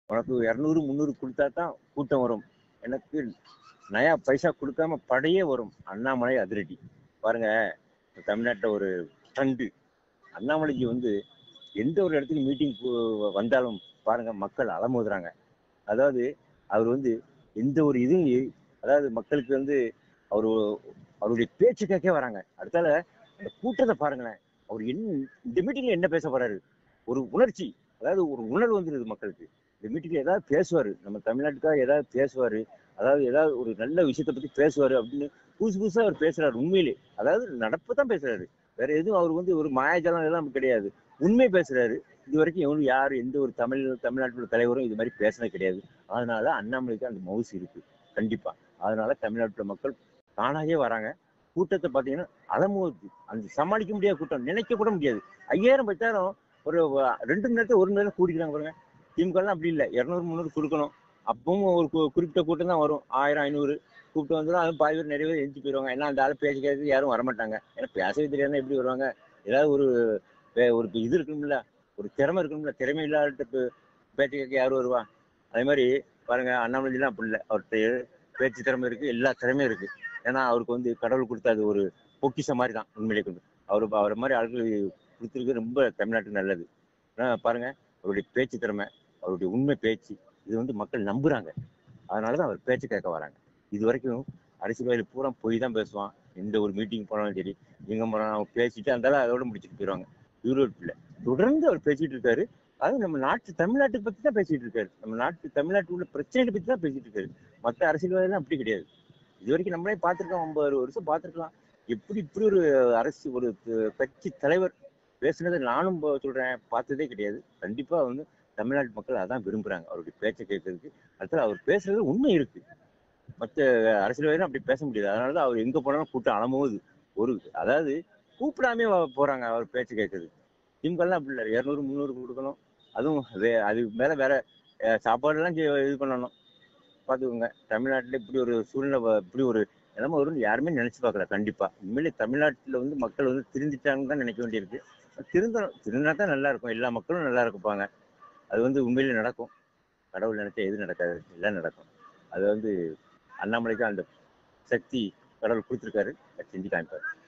உனக்கு இரநூறு முந்நூறு கொடுத்தா தான் கூட்டம் வரும் எனக்கு நயா பைசா கொடுக்காம படையே வரும் அண்ணாமலை அதிரடி பாருங்க தமிழ்நாட்டில் ஒரு ட்ரெண்டு அண்ணாமலைக்கு வந்து எந்த ஒரு இடத்துக்கு மீட்டிங் வந்தாலும் பாருங்க மக்கள் அலமோதுறாங்க அதாவது அவர் வந்து எந்த ஒரு இதுவும் இ- அதாவது மக்களுக்கு வந்து அவர் அவருடைய பேச்சு கேட்க வராங்க அடுத்தால அந்த கூட்டத்தை பாருங்களேன் அவர் என்ன இந்த மீட்டிங்ல என்ன பேச போறாரு ஒரு உணர்ச்சி அதாவது ஒரு உணர்வு வந்துருது மக்களுக்கு இந்த மீட்டிங்ல ஏதாவது பேசுவாரு நம்ம தமிழ்நாட்டுக்காக ஏதாவது பேசுவாரு அதாவது ஏதாவது ஒரு நல்ல விஷயத்தை பத்தி பேசுவாரு அப்படின்னு புதுசு புதுசா அவர் பேசுறாரு உண்மையிலே அதாவது நடப்பு தான் பேசுறாரு வேற எதுவும் அவர் வந்து ஒரு மாயாஜாலம் எல்லாம் கிடையாது உண்மை பேசுறாரு இது வரைக்கும் எவனும் யார் எந்த ஒரு தமிழ் தமிழ்நாட்டோட தலைவரும் இது மாதிரி பேசினது கிடையாது அதனால அண்ணாமலைக்கு அந்த மவுசு இருக்கு கண்டிப்பா அதனால தமிழ்நாட்டுல மக்கள் தானாகவே வராங்க கூட்டத்தை பார்த்தீங்கன்னா அலமோது அந்த சமாளிக்க முடியாத கூட்டம் நினைக்க கூட முடியாது ஐயாயிரம் பத்தாயிரம் ஒரு வ- ரெண்டு மணி நேரத்துல ஒரு மணி நேரம் கூட்டிக்கிறாங்க பாருங்க திமுகலாம் அப்படி இல்லை இரநூறு முந்நூறு கொடுக்கணும் அப்பவும் ஒரு கு- குறிப்பிட்ட கூட்டம் தான் வரும் ஆயிரம் ஐநூறு கூப்பிட்டு வந்துடும் அதுவும் பாதி பேர் நிறைய பேர் எழுந்து போயிடுவாங்க ஏன்னா அந்த ஆள் பேச கேட்க யாரும் வரமாட்டாங்க ஏன்னா பேசவே தெரியாதுன்னா எப்படி வருவாங்க ஏதாவது ஒரு வே- ஒரு இது இருக்கணும்ல ஒரு திறமை இருக்கணும்ல திறமை இல்லாத பேச்சு கேட்க யாரும் வருவா அதே மாதிரி பாருங்க அண்ணாமலைலாம் அப்படி இல்லை அவர்கிட்ட பேச்சு திறமை இருக்கு எல்லா திறமையும் இருக்கு ஏன்னா அவருக்கு வந்து கடவுள் கொடுத்த அது ஒரு பொக்கிஷம் மாதிரி தான் உண்மையிலே கொண்டு அவர் அவர் மாதிரி ஆட்கள் கொடுத்துருக்கு ரொம்ப தமிழ்நாட்டுக்கு நல்லது ஆனா பாருங்க அவருடைய பேச்சு திறமை அவருடைய உண்மை பேச்சு இது வந்து மக்கள் நம்புறாங்க அதனாலதான் அவர் பேச்சு கேட்க வராங்க இது வரைக்கும் அரசியல்வாதிகள் பூரா போய் தான் பேசுவான் எந்த ஒரு மீட்டிங் போனாலும் சரி எங்க போனாலும் அவங்க பேசிட்டு அந்தாலும் அதோட முடிச்சுட்டு போயிடுவாங்க யூரோப்ல தொடர்ந்து அவர் பேசிட்டு இருக்காரு அது நம்ம நாட்டு தமிழ்நாட்டை பத்தி தான் பேசிட்டு இருக்காரு நம்ம நாட்டு தமிழ்நாட்டு உள்ள பிரச்சனைகளை பத்தி தான் பேசிட்டு இருக்காரு மற்ற அரசியல்வாதிகள் அப்படி கிடையாது இது வரைக்கும் நம்மளே பார்த்திருக்கோம் ஐம்பது வருஷம் பார்த்திருக்கலாம் எப்படி இப்படி ஒரு அரசு ஒரு த- கட்சி தலைவர் பேசுனதை நானும் ப- சொல்றேன் பார்த்ததே கிடையாது கண்டிப்பா வந்து தமிழ்நாட்டு மக்கள் அதான் விரும்புறாங்க அவருடைய பேச்சை கேட்கறதுக்கு அடுத்தது அவர் பேசுறது உண்மை இருக்கு மற்ற அரசியல்வாதிகளும் அப்படி பேச முடியாது அதனாலதான் அவர் எங்க போனாலும் கூட்டம் அலமோது ஒரு அதாவது கூப்பிடாமே வ- போறாங்க அவர் பேச்சு கேட்கறதுக்கு திமுகலாம் அப்படி இல்லை இரநூறு முந்நூறு கொடுக்கணும் அதுவும் வே- அது மேல வேற அஹ், சாப்பாடெல்லாம் செ- இது பண்ணணும் பாத்துக்கோங்க தமிழ்நாட்டுல இப்படி ஒரு சூழ்நிலை வ- இப்படி ஒரு நிலைமை வரும்னு யாருமே நினைச்சு பார்க்கல கண்டிப்பா உண்மையிலே தமிழ்நாட்டுல வந்து மக்கள் வந்து திருந்திட்டாங்கன்னு தான் நினைக்க வேண்டியிருக்கு திருந்தணும் திருந்தினா தான் நல்லா இருக்கும் எல்லா மக்களும் நல்லா இருப்பாங்க அது வந்து உண்மையிலே நடக்கும் கடவுள் நினைச்சா எது நடக்காது எல்லாம் நடக்கும் அது வந்து அண்ணாமலைக்கு அந்த சக்தி கடவுள் கொடுத்துருக்காரு அதை செஞ்சு காமிப்பாரு